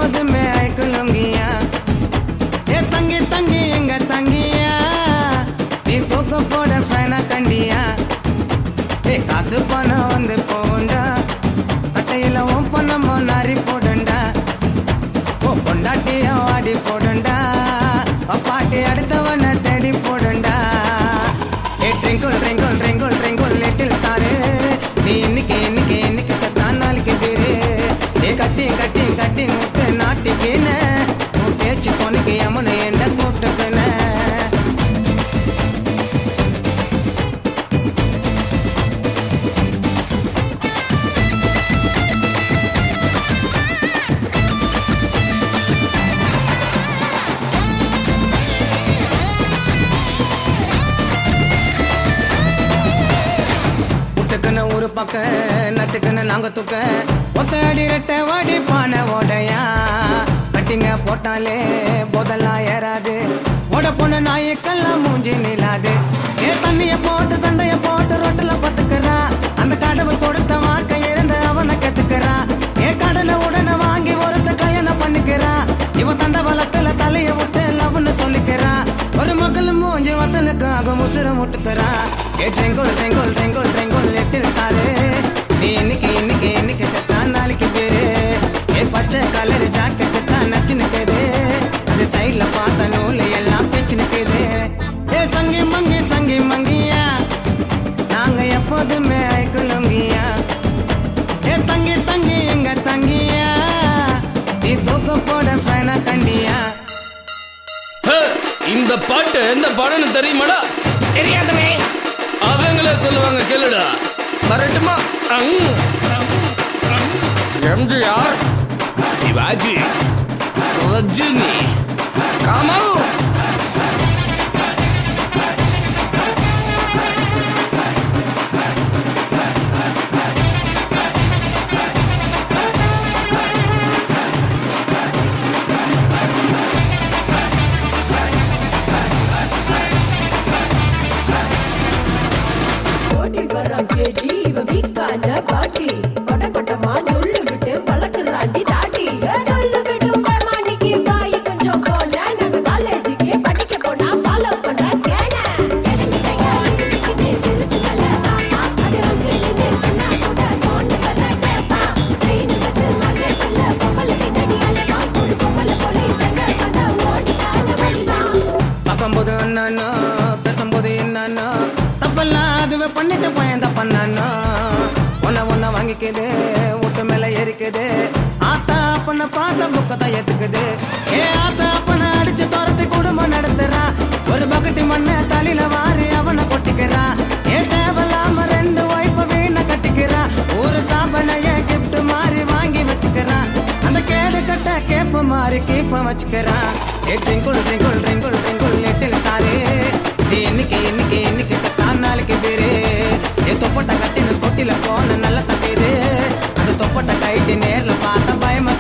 எப்போதுமே ஐக்குலுங்கியா ஏ தங்கி தங்கி எங்க தங்கியா நீ தூக்க போட ஃபேனா கண்டியா ஏ காசு பணம் வந்து போண்டா கட்டையில உன் பணமோ நாரி போடண்டா ஓ பொண்டாட்டியா வாடி போடண்டா பாட்டி அடுத்தவன தேடி போடண்டா ஏ twinkle twinkle twinkle twinkle little star நீ இன்னைக்கு இன்னைக்கு இன்னைக்கு சத்தா நாளைக்கு பேரு ஏ கட்டி கட்டி கட்டி முட்டு நாட்டிக்கின உன் பேச்சு பொண்ணுக்கு யமுனை என்ற கூப்பிட்டுக்கின புட்டுக்குன்னு ஒரு பக்கம் நட்டுக்குன்னு நாங்க தூக்க ஒத்த அடி ரெட்டை வாடி பானை ஓடையா கட்டிங்க போட்டாலே போதெல்லாம் ஏறாது ஓட பொண்ணு நாய்க்கெல்லாம் மூஞ்சி நிலாது ஏ தண்ணிய போட்டு சண்டைய போட்டு ரொட்டுல பத்துக்கிறா அந்த கடவுள் கொடுத்த வாக்க இருந்து அவனை கத்துக்கிறா ஏ கடனை உடனே வாங்கி ஒருத்த கல்யாணம் பண்ணிக்கிறா இவன் தண்ட வளத்துல தலைய விட்டு லவ்னு சொல்லிக்கிறா ஒரு மக்கள் மூஞ்சி வத்தலுக்காக முசுர முட்டுக்கிறா ஏ ட்ரெங்கோல் ட்ரெங்கோல் ட்ரெங்கோல் ட்ரெங்கோல் லிட்டில் ஸ்டாரு நீ இன்னைக்கு இன்னைக்கு இன்னைக்கு செத்தா நாளைக்கு பேரு ஏ பச்சை கலர் ஜாக்கெட்டு தான் நச்சு நிக்குது அது சைட்ல பார்த்த நூல் எல்லாம் பிச்சு நிக்குது ஏ சங்கி மங்கி சங்கி மங்கியா நாங்க எப்போதுமே ஐக்குலுங்கியா ஏ தங்கி தங்கி எங்க தங்கியா நீ தூக்க போட ஃபேனா கண்டியா ஹே, இந்த பாட்டு எந்த பாடன்னு தெரியுமாடா தெரியாதவே அவங்களே சொல்லுவாங்க கேளுடா வரட்டுமா எம்ஜிஆர் சிவாஜி ரஜினி கமல் ஓடி வரான் கேடி இவ வீக்கான பாட்டி கொட கொட்டமா சொல்லு விட்டு வளர்க்குறாண்டி தாட்டி சொல்லு விட்டு மாணிக்கு வாய் கொஞ்சம் போன நாங்க காலேஜுக்கு படிக்க போனா ஃபாலோ பண்ற கேன கேனங்கிட்டயா இடிக்கிட்டே சிறுசு நல்ல பாப்பா அது வந்து நின்று சொன்னா கூட போன் வர கேப்பா ட்ரெயின் பஸ் மார்க்கெட்ல பொம்பளை பின்னாடி அலைவா ஒரு பொம்பளை போலீஸ் எங்க வந்தா ஓடிட்டாங்க வழிவா பார்க்கும்போது என்னன்னா பேசும்போது என்னன்னா தப்பெல்லாம் அதுவே பண்ணிட்டு பயந்த பண்ணானோ ஒன்ன ஒன்ன வாங்கிக்குது வீட்டு மேல ஏறிக்குது ஆத்தா அப்பன பார்த்த புக்கத்தை ஏத்துக்குது ஏ ஆத்தா அப்பன அடிச்சு துரத்தி குடும்பம் நடத்துறா ஒரு பக்கெட்டு மண்ணை தலையில வாரி அவனை கொட்டிக்கிறா ஏ தேவையில்லாம ரெண்டு வைப்ப வீண கட்டிக்கிறா ஒரு சாம்பனைய கிஃப்ட் மாதிரி வாங்கி வச்சுக்கிறா அந்த கேடு கட்ட கேப்ப மாதிரி கீப்ப வச்சுக்கிறா ஏ twinkle twinkle twinkle twinkle little star நீ இன்னைக்கு இன்னைக்கு இன்னைக்கு சத்தா நாளைக்கு பேரு ஏ தொப்பட்ட கட்டின ஸ்கொட்டில போன நல்ல தப்பிது அந்த தொப்பட்ட கைட்டு நேர்ல பார்த்தா பயமா